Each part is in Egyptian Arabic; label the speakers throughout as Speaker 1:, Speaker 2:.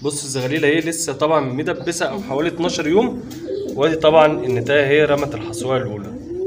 Speaker 1: بص الزغاليل اهي لسه طبعا مدبسه او حوالي 12 يوم وادي طبعا النتايه هي رمت الحصويه الاولى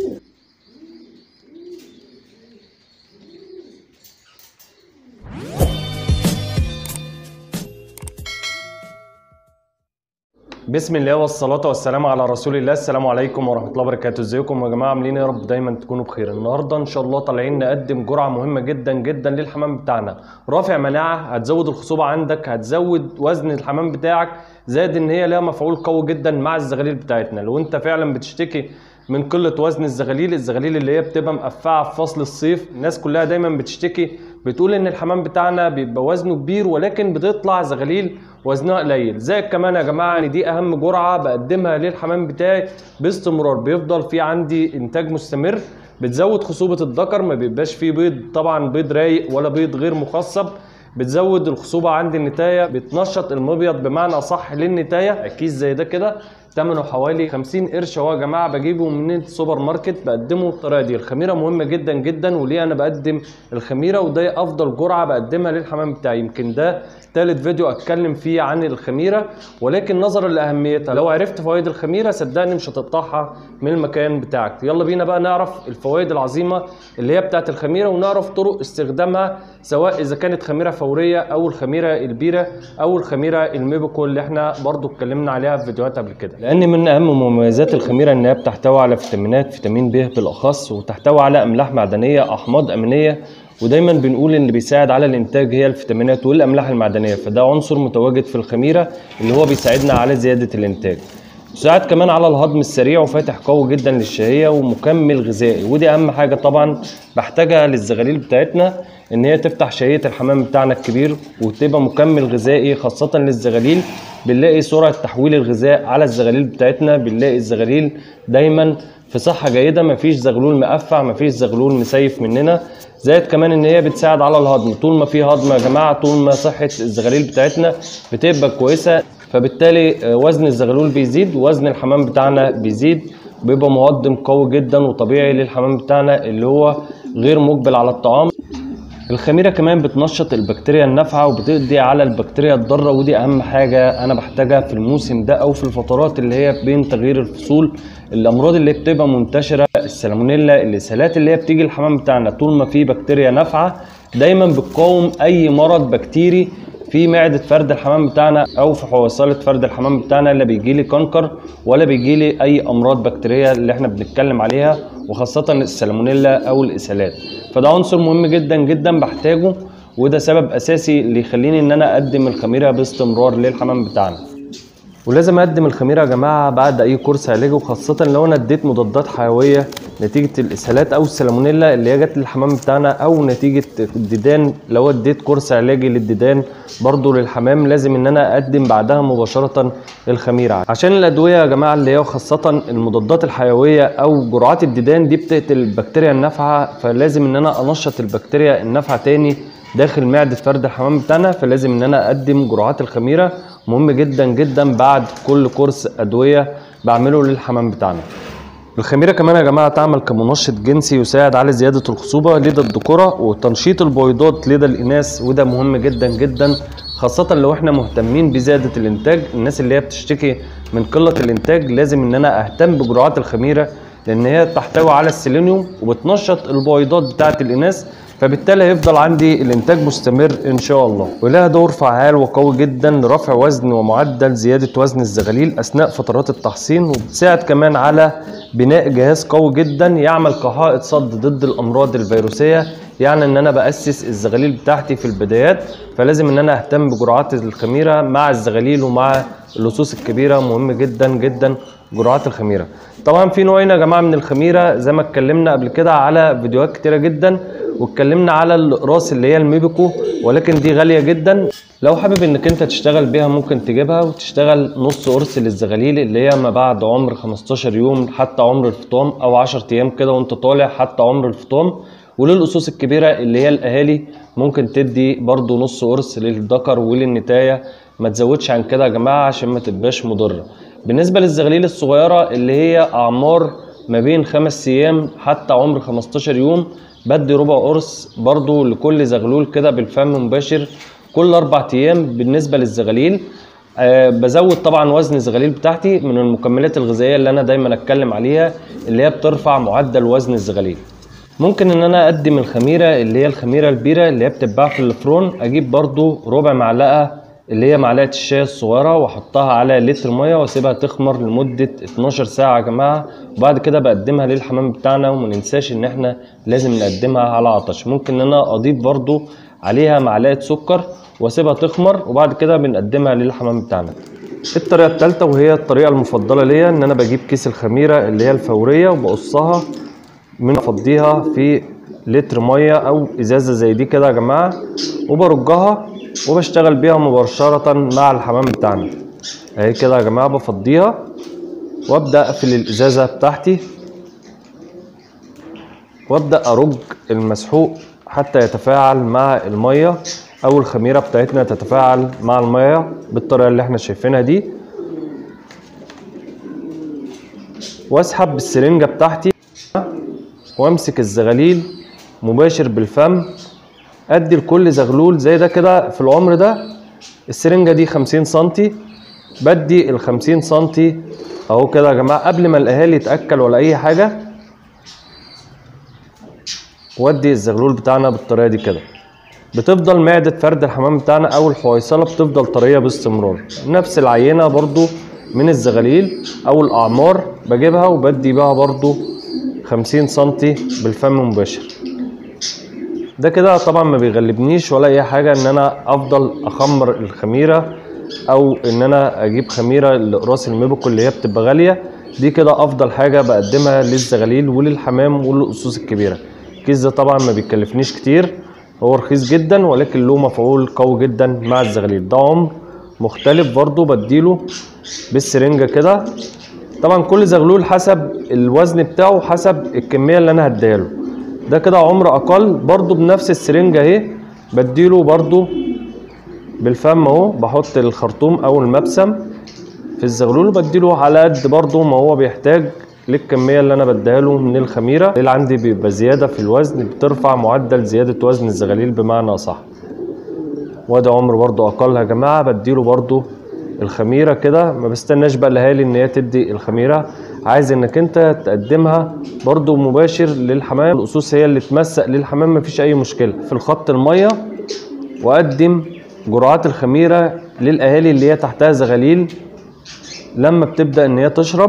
Speaker 1: بسم الله والصلاة والسلام على رسول الله السلام عليكم ورحمة الله وبركاته ازيكم يا جماعة عاملين إيه؟ يا رب دايما تكونوا بخير النهاردة ان شاء الله طالعين نقدم جرعة مهمة جدا جدا للحمام بتاعنا رافع مناعة هتزود الخصوبة عندك هتزود وزن الحمام بتاعك زائد ان هي لها مفعول قوي جدا مع الزغاليل بتاعتنا لو انت فعلا بتشتكي من قلة وزن الزغاليل الزغاليل اللي هي بتبقى مقفعة في فصل الصيف الناس كلها دايما بتشتكي بتقول ان الحمام بتاعنا بيبقى وزنه كبير ولكن بتطلع زغاليل وزنها قليل زائد كمان يا جماعه ان دي اهم جرعه بقدمها للحمام بتاعي باستمرار بيفضل في عندي انتاج مستمر بتزود خصوبه الذكر ما بيبقاش فيه بيض طبعا بيض رايق ولا بيض غير مخصب بتزود الخصوبه عند النتايه بتنشط المبيض بمعنى صح للنتايه كيس زي ده كده ثمنه حوالي 50 قرش اهو يا جماعه بجيبه من السوبر ماركت بقدمه بالطريقه دي الخميره مهمه جدا جدا وليه انا بقدم الخميره وده افضل جرعه بقدمها للحمام بتاعي يمكن ده ثالث فيديو اتكلم فيه عن الخميره ولكن نظرا لاهميتها لو عرفت فوائد الخميره صدقني مش هتقطعها من المكان بتاعك يلا بينا بقى نعرف الفوائد العظيمه اللي هي بتاعت الخميره ونعرف طرق استخدامها سواء اذا كانت خميره فوريه او الخميره البيره او الخميره الميبكو اللي احنا برضو اتكلمنا عليها في فيديوهات قبل كده لان من اهم مميزات الخميره انها بتحتوي على فيتامينات فيتامين ب بالاخص وتحتوي على املاح معدنيه احماض امينيه ودايما بنقول ان اللي بيساعد على الانتاج هي الفيتامينات والاملاح المعدنيه فده عنصر متواجد في الخميره اللي هو بيساعدنا على زياده الانتاج بيساعد كمان على الهضم السريع وفاتح قوي جدا للشهيه ومكمل غذائي ودي اهم حاجه طبعا بحتاجها للزغاليل بتاعتنا ان هي تفتح شهيه الحمام بتاعنا الكبير وتبقى مكمل غذائي خاصه للزغاليل بنلاقي سرعه تحويل الغذاء على الزغاليل بتاعتنا بنلاقي الزغاليل دايما في صحه جيده مفيش زغلول مقفع مفيش زغلول مسيف مننا زائد كمان ان هي بتساعد على الهضم طول ما في هضم يا جماعه طول ما صحه الزغاليل بتاعتنا بتبقى كويسه فبالتالي وزن الزغلول بيزيد ووزن الحمام بتاعنا بيزيد بيبقى مهضم قوي جدا وطبيعي للحمام بتاعنا اللي هو غير مقبل على الطعام الخميره كمان بتنشط البكتيريا النافعه وبتقضي على البكتيريا الضاره ودي اهم حاجه انا بحتاجها في الموسم ده او في الفترات اللي هي بين تغيير الفصول الامراض اللي بتبقى منتشره السالمونيلا الاسهالات اللي هي بتيجي الحمام بتاعنا طول ما في بكتيريا نافعه دايما بتقاوم اي مرض بكتيري في معده فرد الحمام بتاعنا او في حويصله فرد الحمام بتاعنا لا بيجي لي كنكر ولا بيجي لي اي امراض بكتيريه اللي احنا بنتكلم عليها وخاصه السالمونيلا او الاسهالات فده عنصر مهم جدا جدا بحتاجه وده سبب اساسي اللي يخليني ان انا اقدم الخميره باستمرار للحمام بتاعنا ولازم اقدم الخميره يا جماعه بعد اي كورس علاجي وخاصه لو انا اديت مضادات حيويه نتيجه الاسهالات او السالمونيلا اللي هي جت للحمام بتاعنا او نتيجه الديدان لو اديت كورس علاجي للديدان برضو للحمام لازم ان انا اقدم بعدها مباشره الخميره عشان الادويه يا جماعه اللي هي خاصه المضادات الحيويه او جرعات الديدان دي بتقتل البكتيريا النافعه فلازم ان انا انشط البكتيريا النافعه تاني داخل معده فرد الحمام بتاعنا فلازم ان انا اقدم جرعات الخميره مهم جدا جدا بعد كل كورس ادويه بعمله للحمام بتاعنا الخميره كمان يا جماعه تعمل كمنشط جنسي يساعد على زياده الخصوبه لدى الذكوره وتنشيط البويضات لدى الاناث وده مهم جدا جدا خاصة لو احنا مهتمين بزيادة الانتاج الناس اللي هي بتشتكي من قلة الانتاج لازم ان انا اهتم بجرعات الخميرة لان هي تحتوي على السيلينيوم وبتنشط البويضات بتاعة الاناث فبالتالي هيفضل عندي الانتاج مستمر ان شاء الله ولها دور فعال وقوي جدا لرفع وزن ومعدل زياده وزن الزغاليل اثناء فترات التحصين وبتساعد كمان على بناء جهاز قوي جدا يعمل كحائط صد ضد الامراض الفيروسيه يعني ان انا باسس الزغاليل بتاعتي في البدايات فلازم ان انا اهتم بجرعات الخميره مع الزغاليل ومع اللصوص الكبيره مهم جدا جدا جرعات الخميره طبعا في نوعين يا جماعه من الخميره زي ما اتكلمنا قبل كده على فيديوهات كتيره جدا واتكلمنا على الاقراص اللي هي الميبيكو ولكن دي غاليه جدا لو حابب انك انت تشتغل بيها ممكن تجيبها وتشتغل نص قرص للزغاليل اللي هي ما بعد عمر 15 يوم حتى عمر الفطام او 10 ايام كده وانت طالع حتى عمر الفطام وللأصوص الكبيرة اللي هي الأهالي ممكن تدي برضو نص قرص للذكر وللنتاية ما تزودش عن كده يا جماعة عشان ما تبقاش مضرة بالنسبة للزغاليل الصغيرة اللي هي أعمار ما بين خمس أيام حتى عمر 15 يوم بدي ربع قرص برضو لكل زغلول كده بالفم مباشر كل اربع ايام بالنسبه للزغاليل آه بزود طبعا وزن الزغاليل بتاعتي من المكملات الغذائيه اللي انا دايما اتكلم عليها اللي هي بترفع معدل وزن الزغاليل ممكن ان انا اقدم الخميره اللي هي الخميره البيره اللي هي بتتباع في الفرون اجيب برضو ربع معلقه اللي هي معلقه الشاي الصغيره واحطها على لتر ميه واسيبها تخمر لمده 12 ساعه يا جماعه وبعد كده بقدمها للحمام بتاعنا وما ننساش ان احنا لازم نقدمها على عطش ممكن ان انا اضيف برضو عليها معلقه سكر واسيبها تخمر وبعد كده بنقدمها للحمام بتاعنا الطريقه الثالثه وهي الطريقه المفضله ليا ان انا بجيب كيس الخميره اللي هي الفوريه وبقصها من افضيها في لتر ميه او ازازه زي دي كده يا جماعه وبرجها وبشتغل بيها مباشره مع الحمام بتاعنا اهي كده يا جماعه بفضيها وابدا اقفل الازازه بتاعتي وابدا ارج المسحوق حتى يتفاعل مع الميه او الخميره بتاعتنا تتفاعل مع الميه بالطريقه اللي احنا شايفينها دي واسحب بالسرنجه بتاعتي وامسك الزغاليل مباشر بالفم ادي لكل زغلول زي ده كده في العمر ده السرنجه دي 50 سنتي بدي ال 50 سنتي اهو كده يا جماعه قبل ما الاهالي يتاكل ولا اي حاجه وادي الزغلول بتاعنا بالطريقه دي كده بتفضل معدة فرد الحمام بتاعنا او الحويصلة بتفضل طرية باستمرار نفس العينة برضو من الزغاليل او الاعمار بجيبها وبدي بيها برضو 50 سنتي بالفم مباشر ده كده طبعا ما بيغلبنيش ولا اي حاجة ان انا افضل اخمر الخميرة او ان انا اجيب خميرة لقراص الميبوكو اللي هي بتبقى غالية دي كده افضل حاجة بقدمها للزغاليل وللحمام وللقصوص الكبيرة الكيس ده طبعا ما بيكلفنيش كتير هو رخيص جدا ولكن له مفعول قوي جدا مع الزغاليل ده عمر مختلف برضو بديله بالسرنجة كده طبعا كل زغلول حسب الوزن بتاعه حسب الكمية اللي انا هديها له ده كده عمر اقل برضو بنفس السرنجة اهي بديله برضو بالفم اهو بحط الخرطوم او المبسم في الزغلول وبديله على قد برضو ما هو بيحتاج للكميه اللي انا بديها له من الخميره اللي عندي بيبقى زياده في الوزن بترفع معدل زياده وزن الزغاليل بمعنى اصح وده عمر برضو اقل يا جماعه بديله برضو الخميره كده ما بستناش بقى الاهالي ان هي تدي الخميره عايز انك انت تقدمها برضو مباشر للحمام القصوص هي اللي تمسك للحمام مفيش اي مشكله في الخط الميه واقدم جرعات الخميره للاهالي اللي هي تحتها زغاليل لما بتبدا ان هي تشرب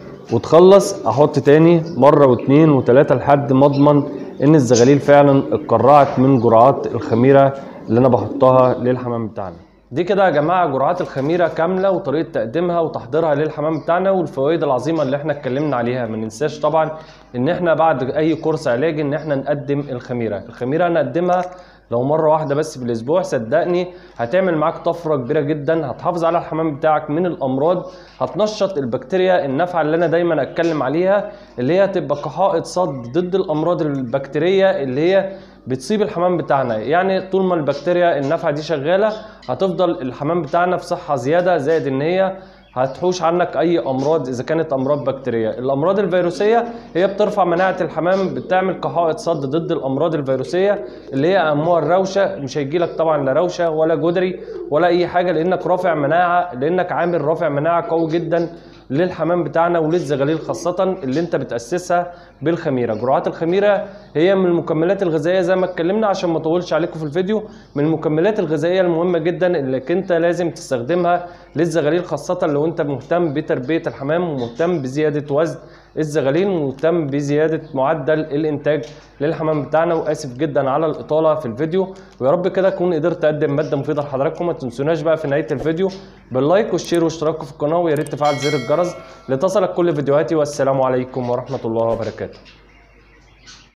Speaker 1: وتخلص احط تاني مره واتنين وتلاته لحد ما اضمن ان الزغاليل فعلا اتقرعت من جرعات الخميره اللي انا بحطها للحمام بتاعنا دي كده يا جماعه جرعات الخميره كامله وطريقه تقديمها وتحضيرها للحمام بتاعنا والفوائد العظيمه اللي احنا اتكلمنا عليها ما ننساش طبعا ان احنا بعد اي كورس علاجي ان احنا نقدم الخميره الخميره نقدمها لو مرة واحدة بس في الأسبوع صدقني هتعمل معاك طفرة كبيرة جدا هتحافظ على الحمام بتاعك من الأمراض هتنشط البكتيريا النافعة اللي أنا دايما أتكلم عليها اللي هي تبقى كحائط صد ضد الأمراض البكتيرية اللي هي بتصيب الحمام بتاعنا يعني طول ما البكتيريا النافعة دي شغالة هتفضل الحمام بتاعنا في صحة زيادة زائد إن هي هتحوش عنك اي امراض اذا كانت امراض بكتيريه الامراض الفيروسيه هي بترفع مناعه الحمام بتعمل كحائط صد ضد الامراض الفيروسيه اللي هي اهمها الروشه مش هيجي لك طبعا لا روشه ولا جدري ولا اي حاجه لانك رافع مناعه لانك عامل رافع مناعه قوي جدا للحمام بتاعنا وللزغاليل خاصة اللي انت بتأسسها بالخميرة جرعات الخميرة هي من المكملات الغذائية زي ما اتكلمنا عشان ما اطولش عليكم في الفيديو من المكملات الغذائية المهمة جدا اللي انت لازم تستخدمها للزغاليل خاصة لو انت مهتم بتربية الحمام ومهتم بزيادة وزن الزغاليل ومهتم بزيادة معدل الانتاج للحمام بتاعنا واسف جدا على الاطالة في الفيديو ويا رب كده اكون قدرت اقدم مادة مفيدة لحضراتكم ما تنسوناش بقى في نهاية الفيديو باللايك والشير والاشتراك في القناة ويا ريت تفعل زر الجرس لتصلك كل فيديوهاتي والسلام عليكم ورحمة الله وبركاته